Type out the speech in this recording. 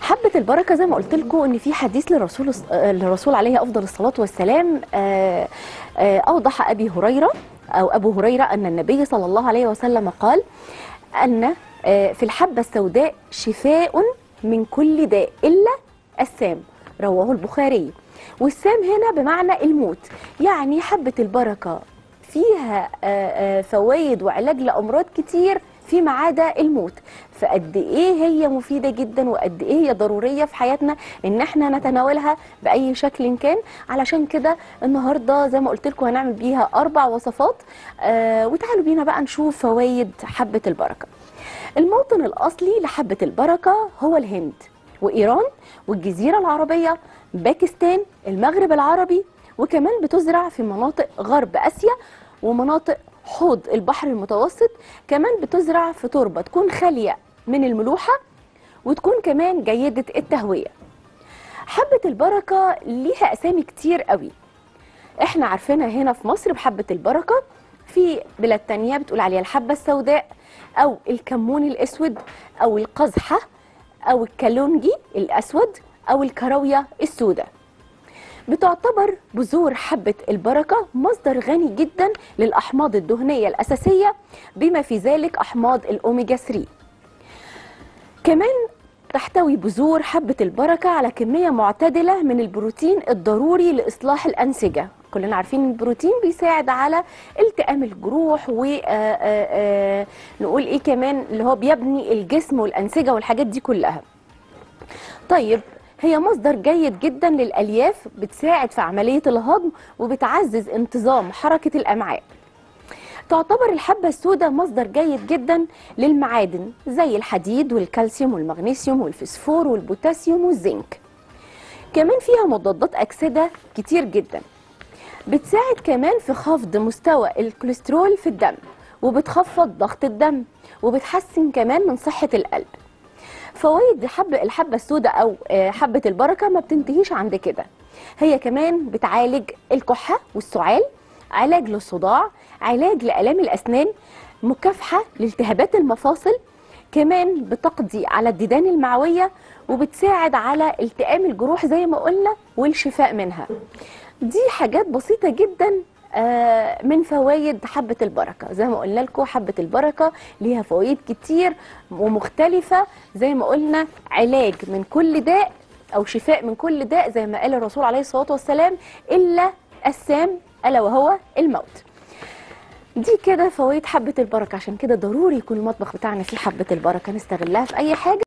حبة البركة زي ما قلت لكم ان في حديث للرسول للرسول عليه افضل الصلاة والسلام آه، آه، اوضح ابي هريرة او ابو هريرة ان النبي صلى الله عليه وسلم قال ان آه، في الحبة السوداء شفاء من كل داء الا السام رواه البخاري والسام هنا بمعنى الموت يعني حبة البركة فيها آه، آه، فوائد وعلاج لامراض كتير فيما عدا الموت فقد ايه هي مفيده جدا وقد ايه هي ضروريه في حياتنا ان احنا نتناولها باي شكل كان علشان كده النهارده زي ما قلت لكم هنعمل بيها اربع وصفات آه وتعالوا بينا بقى نشوف فوائد حبه البركه الموطن الاصلي لحبه البركه هو الهند وايران والجزيره العربيه باكستان المغرب العربي وكمان بتزرع في مناطق غرب اسيا ومناطق حوض البحر المتوسط كمان بتزرع في تربه تكون خاليه من الملوحه وتكون كمان جيده التهويه حبه البركه ليها اسامي كتير قوي احنا عارفينها هنا في مصر بحبه البركه في بلاد تانية بتقول عليها الحبه السوداء او الكمون الاسود او القزحه او الكالونجي الاسود او الكراويه السوداء بتعتبر بذور حبة البركة مصدر غني جدا للأحماض الدهنية الأساسية بما في ذلك أحماض الأوميجا 3 كمان تحتوي بذور حبة البركة على كمية معتدلة من البروتين الضروري لإصلاح الأنسجة كلنا عارفين ان البروتين بيساعد على التئام الجروح و آه، آه، آه، نقول ايه كمان اللي هو بيبني الجسم والأنسجة والحاجات دي كلها طيب هي مصدر جيد جدا للألياف بتساعد في عملية الهضم وبتعزز انتظام حركة الأمعاء تعتبر الحبة السوداء مصدر جيد جدا للمعادن زي الحديد والكالسيوم والمغنيسيوم والفسفور والبوتاسيوم والزنك كمان فيها مضادات أكسدة كتير جدا بتساعد كمان في خفض مستوى الكوليسترول في الدم وبتخفض ضغط الدم وبتحسن كمان من صحة القلب فوائد حب الحبة السوداء أو آه، حبة البركة ما بتنتهيش عند كده هي كمان بتعالج الكحة والسعال علاج للصداع علاج لآلام الأسنان مكافحة لالتهابات المفاصل كمان بتقضي على الديدان المعوية وبتساعد على التئام الجروح زي ما قلنا والشفاء منها دي حاجات بسيطة جدا آه، من فوائد حبة البركة زي ما قلنا لكم حبة البركة ليها فوائد كتير ومختلفة زي ما قلنا علاج من كل داء أو شفاء من كل داء زي ما قال الرسول عليه الصلاة والسلام إلا السام ألا وهو الموت دي كده فوائد حبة البركة عشان كده ضروري يكون المطبخ بتاعنا فيه حبة البركة نستغلها في أي حاجة